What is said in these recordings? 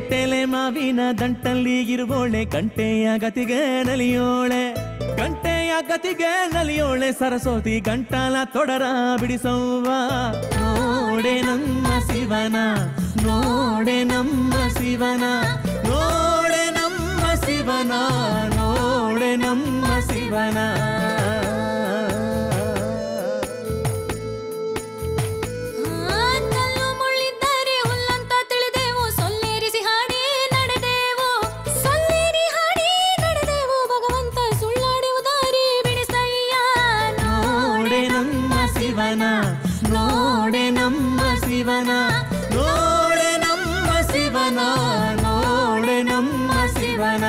ಗಂಟೆಲೆ ಮಾವಿನ ದಂಟಲ್ಲಿ ಇರುವೋಳೆ ಗಂಟೆಯ ಗತಿಗೆ ನಲಿಯೋಳೆ ಗಂಟೆಯ ಗತಿಗೆ ನಲಿಯೋಳೆ ಸರಸ್ವತಿ ಗಂಟಲ ತೊಡರ ಬಿಡಿಸವ್ವ ನೋಡೆ ನಮ್ಮ ಶಿವನ ನೋಡೆ ನಮ್ಮ ಶಿವನ ನೋಡೆ ನಮ್ಮ ಶಿವನ ನೋಡೆ ನಮ್ಮ ಶಿವನ ಕಲ್ಲು ಮುಳ್ಳಿದ್ದಾರೆ ಹುಲ್ಲಂತ ತಿಳಿದೆವು ಸೊಲ್ಲೇರಿಸಿ ಹಾಡಿ ನಡೆದೆವು ಸೊಲ್ಲೇರಿ ಹಾಡಿ ನಡೆದೆವು ಭಗವಂತ ಸುಳ್ಳಾಡೆವು ದಾರಿ ಬಿಡಿಸಯ್ಯ ನೋಡೆ ನಮ್ಮ ಶಿವನ ನೋಡೆ ನಮ್ಮ ಶಿವನ ನೋಡೆ ನಮ್ಮ ಶಿವನ ನೋಡೆ ನಮ್ಮ ಶಿವನ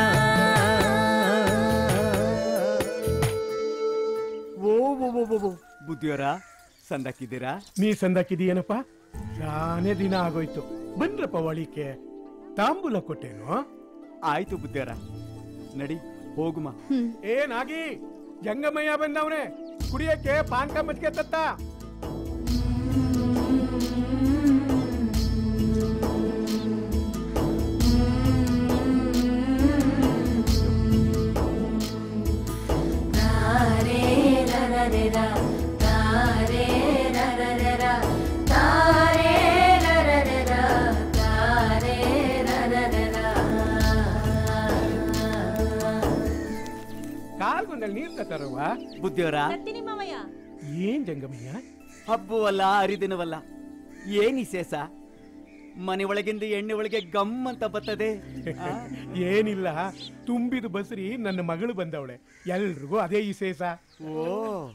ಓ ಓ ಓ ಓ, ಓ. ಬುದ್ಧಿಯವರ ಸಂದಕ್ಕಿದ್ದೀರಾ ನೀ ಸಂದಾಕಿದೀಯನಪ್ಪ ಶಾನೆ ದಿನ ಆಗೋಯ್ತು ಬಂದ್ರಪ್ಪ ಒಳಿಕೆ ತಾಂಬೂಲ ಕೊಟ್ಟೇನು ಆಯ್ತು ಬುದ್ಧಿಯವರ ನಡಿ ಹೋಗುಮ ಏನಾಗಿ ಜಂಗಮಯ್ಯ ಬಂದವನೆ ಕುಡಿಯಕ್ಕೆ ಪಾನ್ಕ ಮಜ್ಜಿಗೆ ತತ್ತ ಕಾಲ್ಗೊಂದಲ್ಲಿ ನೀರ್ ತತ್ತಾರವ್ವ ಬುದ್ಧಿಯವರ ಏನ್ ಜಂಗಮಯ್ಯ ಹಬ್ಬವಲ್ಲ ಹರಿದಿನವಲ್ಲ ಏನ್ ವಿಶೇಷ ಮನೆ ಒಳಗಿಂದ ಎಣ್ಣೆ ಒಳಗೆ ಗಮ್ ಅಂತ ಬರ್ತದೆ ಆ? ಏನಿಲ್ಲ ತುಂಬಿದ ಬಸ್ರಿ ನನ್ನ ಮಗಳು ಬಂದವಳೆ ಎಲ್ರಿಗೂ ಅದೇ ವಿಶೇಷ ಓ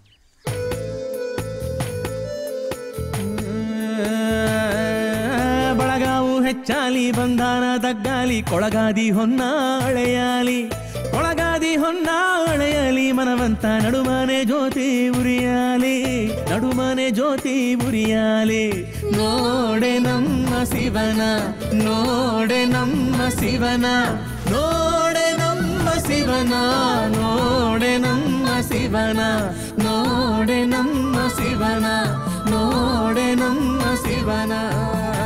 ಬಳಗಾವು ಹೆಚ್ಚಾಲಿ ಬಂಧಾನ ತಗ್ಗಾಲಿ ಕೊಳಗಾದಿ ಹೊನ್ನ ಅಳೆಯಾಲಿ ಕೊಳಗಾದಿ ಹೊನ್ನ ಅಳೆಯಲಿ ಮನವಂತ ನಡುಮನೆ ಜ್ಯೋತಿ ಉರಿಯಾಲಿ ನಡುಮನೆ ಜ್ಯೋತಿ ಉರಿಯಾಲಿ ನೋಡೆ ನಮ್ಮ ಶಿವನ ನೋಡೆ ನಮ್ಮ ಶಿವನ ನೋಡೆ ನಮ್ಮ ಶಿವನ ನೋಡೆ ನಮ್ಮ ಶಿವನ ನೋಡೆ ನಮ್ಮ ಶಿವನ ನೋಡೆ ನಮ್ಮ ಶಿವನ